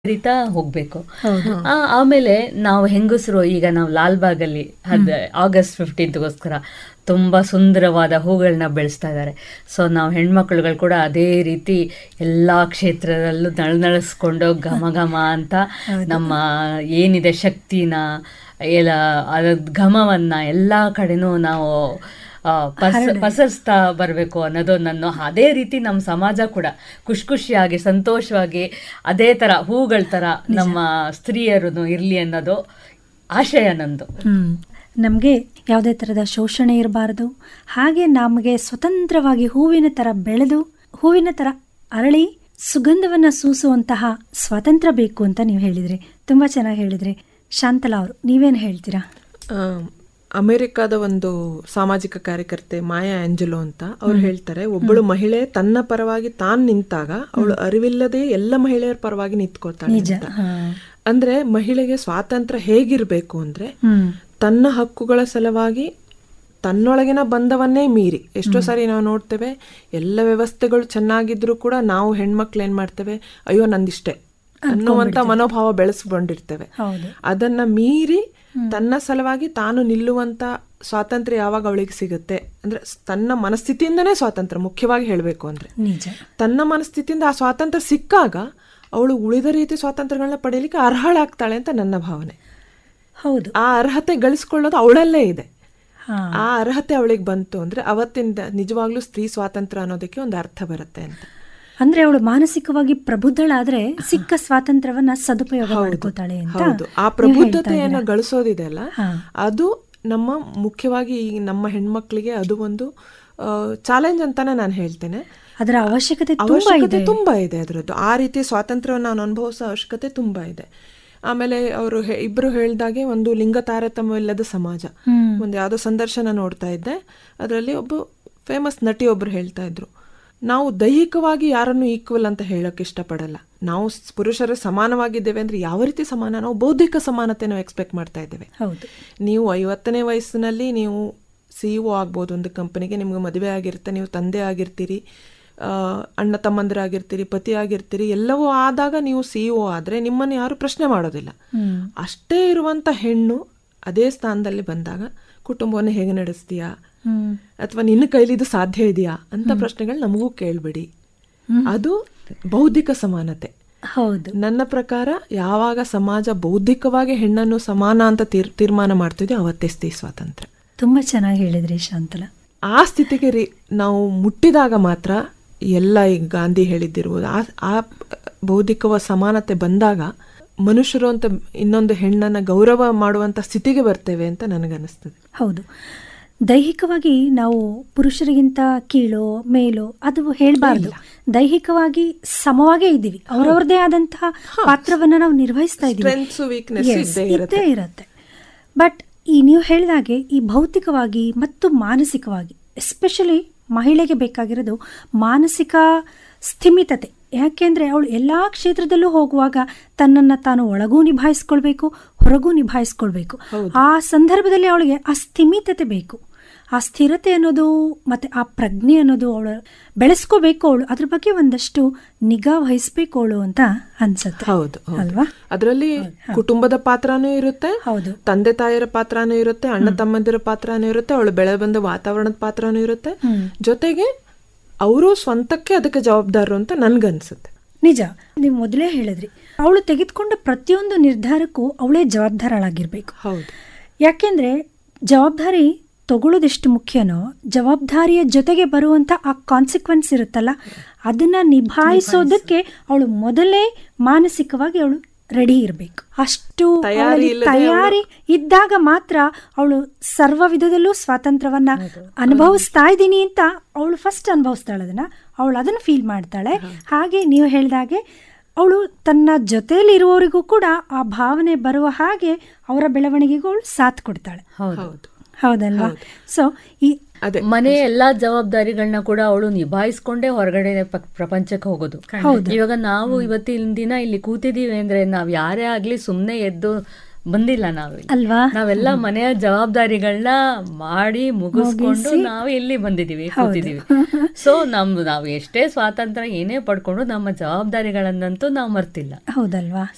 ರೀತಾ ಹೋಗ್ಬೇಕು ಆ, ಆಮೇಲೆ ನಾವು ಹೆಂಗಸರು ಈಗ ನಾವು ಲಾಲ್ಬಾಗಲ್ಲಿ ಅದ್ ಆಗಸ್ಟ್ ಫಿಫ್ಟೀನ್ತ್ಗೋಸ್ಕರ ತುಂಬಾ ಸುಂದರವಾದ ಹೂಗಳನ್ನ ಬೆಳೆಸ್ತಾ ಇದ್ದಾರೆ ಸೊ ನಾವು ಹೆಣ್ಮಕ್ಳುಗಳು ಕೂಡ ಅದೇ ರೀತಿ ಎಲ್ಲಾ ಕ್ಷೇತ್ರದಲ್ಲೂ ನಳನಳಿಸ್ಕೊಂಡು ಘಮ ಘಮ ಅಂತ ನಮ್ಮ ಏನಿದೆ ಶಕ್ತಿನ ಎಲ್ಲ ಅದ್ರ ಘಮವನ್ನ ಎಲ್ಲಾ ಕಡೆನೂ ನಾವು ಆ, ಪಸ ಪಸರಿಸ್ತಾ ಬರಬೇಕು ಅನ್ನೋದು ನನ್ನ ಅದೇ ರೀತಿ ನಮ್ಮ ಸಮಾಜ ಕೂಡ ಖುಷಿ ಖುಷಿಯಾಗಿ ಸಂತೋಷವಾಗಿ ಅದೇ ತರ ಹೂಗಳ ತರ ನಮ್ಮ ಸ್ತ್ರೀಯರು ಇರ್ಲಿ ಅನ್ನೋದು ಆಶಯ ನಂದು ಹ್ಮ್ ನಮಗೆ ಯಾವುದೇ ಥರದ ಶೋಷಣೆ ಇರಬಾರ್ದು ಹಾಗೆ ನಮಗೆ ಸ್ವತಂತ್ರವಾಗಿ ಹೂವಿನ ಥರ ಬೆಳೆದು ಹೂವಿನ ಥರ ಅರಳಿ ಸುಗಂಧವನ್ನ ಸೂಸುವಂತಹ ಸ್ವಾತಂತ್ರ್ಯ ಬೇಕು ಅಂತ ನೀವು ಹೇಳಿದ್ರಿ ತುಂಬಾ ಚೆನ್ನಾಗಿ ಹೇಳಿದ್ರಿ ಶಾಂತಲಾ ಅವರು ನೀವೇನು ಹೇಳ್ತೀರಾ ಆ, ಅಮೆರಿಕಾದ ಒಂದು ಸಾಮಾಜಿಕ ಕಾರ್ಯಕರ್ತೆ ಮಾಯಾ ಆಂಜಲೋ ಅಂತ ಅವ್ರು ಹೇಳ್ತಾರೆ ಒಬ್ಬಳು ಮಹಿಳೆ ತನ್ನ ಪರವಾಗಿ ತಾನ್ ನಿಂತಾಗ ಅವಳು ಅರಿವಿಲ್ಲದೆ ಎಲ್ಲ ಮಹಿಳೆಯರ ಪರವಾಗಿ ನಿಂತ್ಕೋತಾಳೆ ಅಂತ. ಅಂದ್ರೆ ಮಹಿಳೆಗೆ ಸ್ವಾತಂತ್ರ್ಯ ಹೇಗಿರ್ಬೇಕು ಅಂದ್ರೆ ಹ್ಮ್ ತನ್ನ ಹಕ್ಕುಗಳ ಸಲುವಾಗಿ ತನ್ನೊಳಗಿನ ಬಂಧವನ್ನೇ ಮೀರಿ ಎಷ್ಟೋ ಸಾರಿ ನಾವು ನೋಡ್ತೇವೆ ಎಲ್ಲ ವ್ಯವಸ್ಥೆಗಳು ಚೆನ್ನಾಗಿದ್ರು ಕೂಡ ನಾವು ಹೆಣ್ಮಕ್ಳು ಏನ್ ಮಾಡ್ತೇವೆ ಅಯ್ಯೋ ನಂದಿಷ್ಟೇ ಅನ್ನುವಂತ ಮನೋಭಾವ ಬೆಳೆಸ್ಕೊಂಡಿರ್ತೇವೆ ಹೌದು ಅದನ್ನ ಮೀರಿ ತನ್ನ ಸಲುವಾಗಿ ತಾನು ನಿಲ್ಲುವಂತ ಸ್ವಾತಂತ್ರ್ಯ ಯಾವಾಗ ಅವಳಿಗೆ ಸಿಗುತ್ತೆ ಅಂದ್ರೆ ಸ್- ತನ್ನ ಮನಸ್ಥಿತಿಯಿಂದನೇ ಸ್ವಾತಂತ್ರ್ಯ ಮುಖ್ಯವಾಗಿ ಹೇಳಬೇಕು ಅಂದ್ರೆ ನಿಜ ತನ್ನ ಮನಸ್ಥಿತಿಯಿಂದ ಆ ಸ್ವಾತಂತ್ರ್ಯ ಸಿಕ್ಕಾಗ ಅವಳು ಉಳಿದ ರೀತಿ ಸ್ವಾತಂತ್ರ್ಯಗಳನ್ನ ಪಡೆಯಲಿಕ್ಕೆ ಅರ್ಹಳಾಗ್ತಾಳೆ ಅಂತ ನನ್ನ ಭಾವನೆ ಹೌದು ಆ ಅರ್ಹತೆ ಗಳಿಸ್ಕೊಳ್ಳೋದು ಅವಳಲ್ಲೇ ಇದೆ ಹಾ ಆ ಅರ್ಹತೆ ಅವಳಿಗೆ ಬಂತು ಅಂದ್ರೆ ಅವತ್ತಿಂದ ನಿಜವಾಗ್ಲೂ ಸ್ತ್ರೀ ಸ್ವಾತಂತ್ರ್ಯ ಅನ್ನೋದಕ್ಕೆ ಒಂದು ಅರ್ಥ ಬರುತ್ತೆ ಅಂತ ಅಂದ್ರೆ ಅವಳು ಮಾನಸಿಕವಾಗಿ ಪ್ರಬುದ್ಧಳಾದ್ರೆ ಸಿಕ್ಕ ಸ್ವಾತಂತ್ರ್ಯವನ್ನ ಸದುಪಯೋಗ ಮಾಡ್ಕೋತಾಳೆ ಅಂತ ಹೌದು ಆ ನೀವು ಪ್ರಬುದ್ಧತೆಯನ್ನ ಹೇಳ್ತಾ ಇದ್ದೀರಾ. ಗಳಿಸೋದಿದೆಯಲ್ಲ ಹಾ. ಅದು ನಮ್ಮ ಮುಖ್ಯವಾಗಿ ಈ ನಮ್ಮ ಹೆಣ್ಮಕ್ಳಿಗೆ ಅದು ಒಂದು ಚಾಲೆಂಜ್ ಅಂತಾನೆ ನಾನು ಹೇಳ್ತೇನೆ ಅದರ ಅವಶ್ಯಕತೆ ತುಂಬಾ ಅವಶ್ಯಕತೆ ಇದೆ ತುಂಬಾ ಇದೆ ಅದರದ್ದು ಆ ರೀತಿ ಸ್ವಾತಂತ್ರ್ಯವನ್ನು ನಾನು ಅನುಭವಿಸೋ ಅವಶ್ಯಕತೆ ತುಂಬಾ ಇದೆ ಆಮೇಲೆ ಅವರು ಇಬ್ರು ಹೇಳ್ದಾಗೆ ಒಂದು ಲಿಂಗ ತಾರತಮ್ಯವಿಲ್ಲದ ಸಮಾಜ ಹ್ಮ್. ಒಂದು ಯಾವುದೋ ಸಂದರ್ಶನ ನೋಡ್ತಾ ಇದ್ದೆ ಅದರಲ್ಲಿ ಒಬ್ಬ ಫೇಮಸ್ ನಟಿ ಒಬ್ರು ಹೇಳ್ತಾ ಇದ್ರು ನಾವು ದೈಹಿಕವಾಗಿ ಯಾರನ್ನು ಈಕ್ವಲ್ ಅಂತ ಹೇಳಕ್ ಇಷ್ಟಪಡಲ್ಲ ನಾವು ಸ್- ಪುರುಷರು ಸಮಾನವಾಗಿದ್ದೇವೆ ಅಂದ್ರೆ ಯಾವ ರೀತಿ ಸಮಾನ ನಾವು ಬೌದ್ಧಿಕ ಸಮಾನತೆ ನಾವು ಎಕ್ಸ್ಪೆಕ್ಟ್ ಮಾಡ್ತಾ ಇದ್ದೇವೆ ಹೌದು ನೀವು ಐವತ್ತನೇ ವಯಸ್ಸಿನಲ್ಲಿ ನೀವು ಸಿ ಒ ಆಗ್ಬೋದು ಒಂದು ಕಂಪನಿಗೆ ನಿಮ್ಗೆ ಮದುವೆ ಆಗಿರುತ್ತೆ ನೀವು ತಂದೆ ಆಗಿರ್ತೀರಿ ಆ, ಅಣ್ಣ ತಮ್ಮಂದಿರಾಗಿರ್ತೀರಿ ಪತಿ ಆಗಿರ್ತೀರಿ ಎಲ್ಲವೂ ಆದಾಗ ನೀವು ಸಿ ಒ ಆದರೆ ನಿಮ್ಮನ್ನು ಯಾರು ಪ್ರಶ್ನೆ ಮಾಡೋದಿಲ್ಲ ಹ್ಮ್ ಅಷ್ಟೇ ಇರುವಂತ ಹೆಣ್ಣು ಅದೇ ಸ್ಥಾನದಲ್ಲಿ ಬಂದಾಗ ಕುಟುಂಬವನ್ನು ಹೇಗೆ ನಡೆಸ್ತೀಯಾ ಹ್ಮ್ ಅಥವಾ ನಿನ್ನ ಕೈಲಿ ಇದು ಸಾಧ್ಯ ಇದೆಯಾ ಅಂತ ಪ್ರಶ್ನೆಗಳು ನಮಗೂ ಕೇಳಬೇಡಿ ಅದು ಬೌದ್ಧಿಕ ಸಮಾನತೆ ಹೌದು ನನ್ನ ಪ್ರಕಾರ ಯಾವಾಗ ಸಮಾಜ ಬೌದ್ಧಿಕವಾಗಿ ಹೆಣ್ಣನ್ನು ಸಮಾನ ಅಂತ ತೀರ್ ತೀರ್ಮಾನ ಮಾಡ್ತಿದ್ಯೋ ಅವತ್ತೇ ಸ್ತ್ರೀ ಸ್ವಾತಂತ್ರ್ಯ ತುಂಬಾ ಚೆನ್ನಾಗಿ ಹೇಳಿದ್ರಿ ಶಾಂತಲಾ ಆ ಸ್ಥಿತಿಗೆ ರೀ ನಾವು ಮುಟ್ಟಿದಾಗ ಮಾತ್ರ ಎಲ್ಲ ಈಗ ಗಾಂಧಿ ಹೇಳಿದ್ದಿರ್ಬೋದು ಆ ಆ ಬೌದ್ಧಿಕ ಸಮಾನತೆ ಬಂದಾಗ ಮನುಷ್ಯರು ಅಂತ ಇನ್ನೊಂದು ಹೆಣ್ಣನ್ನ ಗೌರವ ಮಾಡುವಂತ ಸ್ಥಿತಿಗೆ ಬರ್ತೇವೆ ಅಂತ ನನಗನ್ನಿಸ್ತದೆ ಹೌದು ದೈಹಿಕವಾಗಿ ನಾವು ಪುರುಷರಿಗಿಂತ ಕೀಳೋ ಮೇಲೋ ಅದು ಹೇಳ್ಬಾರ್ದು ದೈಹಿಕವಾಗಿ ಸಮವಾಗೇ ಇದ್ದೀವಿ ಅವರವ್ರದೇ ಆದಂತಹ ಪಾತ್ರವನ್ನ ನಾವು ನಿರ್ವಹಿಸ್ತಾ ಇದ್ದೀವಿ Strengths, weakness Yes, ಇದ್ದೇ ಇರುತ್ತೆ. ಇದ್ದೇ ಇರುತ್ತೆ ಬಟ್ ಈ ನೀವು ಹೇಳಿದಾಗೆ ಈ ಭೌತಿಕವಾಗಿ ಮತ್ತು ಮಾನಸಿಕವಾಗಿ ಎಸ್ಪೆಷಲಿ ಮಹಿಳೆಗೆ ಬೇಕಾಗಿರೋದು ಮಾನಸಿಕ ಸ್ಥಿಮಿತತೆ ಯಾಕೆಂದ್ರೆ ಅವಳು ಎಲ್ಲಾ ಕ್ಷೇತ್ರದಲ್ಲೂ ಹೋಗುವಾಗ ತನ್ನನ್ನ ತಾನು ಒಳಗೂ ನಿಭಾಯಿಸ್ಕೊಳ್ಬೇಕು ಹೊರಗೂ ನಿಭಾಯಿಸ್ಕೊಳ್ಬೇಕು ಆ ಸಂದರ್ಭದಲ್ಲಿ ಅವಳಿಗೆ ಆ ಸ್ಥಿಮಿತತೆ ಬೇಕು ಆ ಸ್ಥಿರತೆ ಅನ್ನೋದು ಮತ್ತೆ ಆ ಪ್ರಜ್ಞೆ ಅನ್ನೋದು ಅವಳು ಬೆಳೆಸ್ಕೋಬೇಕು ಅವಳು ಅದ್ರ ಬಗ್ಗೆ ಒಂದಷ್ಟು ನಿಗಾ ವಹಿಸ್ಬೇಕು ಅವಳು ಅಂತ ಅನ್ಸತ್ತೆ ಹೌದು ಹೌದು. ಅಲ್ವಾ ಅದರಲ್ಲಿ ಕುಟುಂಬದ ಪಾತ್ರನೂ ಇರುತ್ತೆ ಹೌದು ತಂದೆ ತಾಯಿಯರ ಪಾತ್ರನೂ ಇರುತ್ತೆ ಅಣ್ಣ ತಮ್ಮಂದಿರ ಪಾತ್ರನೂ ಇರುತ್ತೆ ಅವಳು ಬೆಳೆ ಬಂದ ವಾತಾವರಣದ ಪಾತ್ರನೂ ಇರುತ್ತೆ ಜೊತೆಗೆ ಅವರು ಸ್ವಂತಕ್ಕೆ ಅದಕ್ಕೆ ಜವಾಬ್ದಾರರು ಅಂತ ನನ್ಗನ್ಸುತ್ತೆ ನಿಜ ನೀವು ಮೊದಲೇ ಹೇಳಿದ್ರಿ ಅವಳು ತೆಗೆದುಕೊಂಡ ಪ್ರತಿಯೊಂದು ನಿರ್ಧಾರಕ್ಕೂ ಅವಳೇ ಜವಾಬ್ದಾರಳಾಗಿರ್ಬೇಕು ಹೌದು ಯಾಕೆಂದ್ರೆ ಜವಾಬ್ದಾರಿ ತಗೊಳ್ಳೋದೆಷ್ಟು ಮುಖ್ಯನೋ ಜವಾಬ್ದಾರಿಯ ಜೊತೆಗೆ ಬರುವಂತ ಆ ಕಾನ್ಸಿಕ್ವೆನ್ಸ್ ಇರುತ್ತಲ್ಲ ಅದನ್ನ ನಿಭಾಯಿಸೋದಕ್ಕೆ ಅವಳು ಮೊದಲೇ ಮಾನಸಿಕವಾಗಿ ಅವಳು ರೆಡಿ ಇರಬೇಕು ಅಷ್ಟು ತಯಾರಿ ಅವಳಲ್ಲಿ ಇಲ್ಲದೆ ತಯಾರಿ ಇದ್ದಾಗ ಮಾತ್ರ ಅವಳು ಸರ್ವ ವಿಧದಲ್ಲೂ ಸ್ವಾತಂತ್ರ್ಯವನ್ನ ಅನುಭವಿಸ್ತಾ ಇದ್ದೀನಿ ಅಂತ ಅವಳು ಫಸ್ಟ್ ಅನುಭವಿಸ್ತಾಳೆ ಅದನ್ನ ಅವಳು ಅದನ್ನ ಫೀಲ್ ಮಾಡ್ತಾಳೆ ಹಾಗೆ ನೀವು ಹೇಳ್ದಾಗೆ ಅವಳು ತನ್ನ ಜೊತೆಯಲ್ಲಿ ಇರುವವರಿಗೂ ಕೂಡ ಆ ಭಾವನೆ ಬರುವ ಹಾಗೆ ಅವರ ಬೆಳವಣಿಗೆಗೂ ಅವಳು ಸಾಥ್ ಕೊಡ್ತಾಳೆ ಹೌದು ಹೌದು ಹೌದಲ್ವಾ ಸೊ ಈ ಅದೇ ಮನೆ ಎಲ್ಲಾ ಜವಾಬ್ದಾರಿಗಳನ್ನ ಕೂಡ ಅವಳು ನಿಭಾಯಿಸ್ಕೊಂಡೇ ಹೊರಗಡೆ ಪ- ಪ್ರಪಂಚಕ್ಕೆ ಹೋಗೋದು ಇವಾಗ ನಾವು ಇವತ್ತಿನ ದಿನ ಇಲ್ಲಿ ಕೂತಿದೀವಿ ಅಂದ್ರೆ ನಾವ್ ಯಾರೇ ಆಗ್ಲಿ ಸುಮ್ನೆ ಎದ್ದು ಬಂದಿಲ್ಲ ನಾವು ಇಲ್ಲಿ. ಅಲ್ವಾ ನಾವೆಲ್ಲ ಮನೆಯ ಜವಾಬ್ದಾರಿಗಳನ್ನ ಮಾಡಿ ಮುಗಿಸ್ಕೊಂಡು ನಾವು ಇಲ್ಲಿ ಬಂದಿದೀವಿ ಕೂತಿದೀವಿ ಸೊ ನಮ್ ನಾವು ಎಷ್ಟೇ ಸ್ವಾತಂತ್ರ್ಯ ಏನೇ ಪಡ್ಕೊಂಡು ನಮ್ಮ ಜವಾಬ್ದಾರಿಗಳನ್ನಂತೂ ನಾವು ಮರ್ತಿಲ್ಲ ಹೌದಲ್ವಾ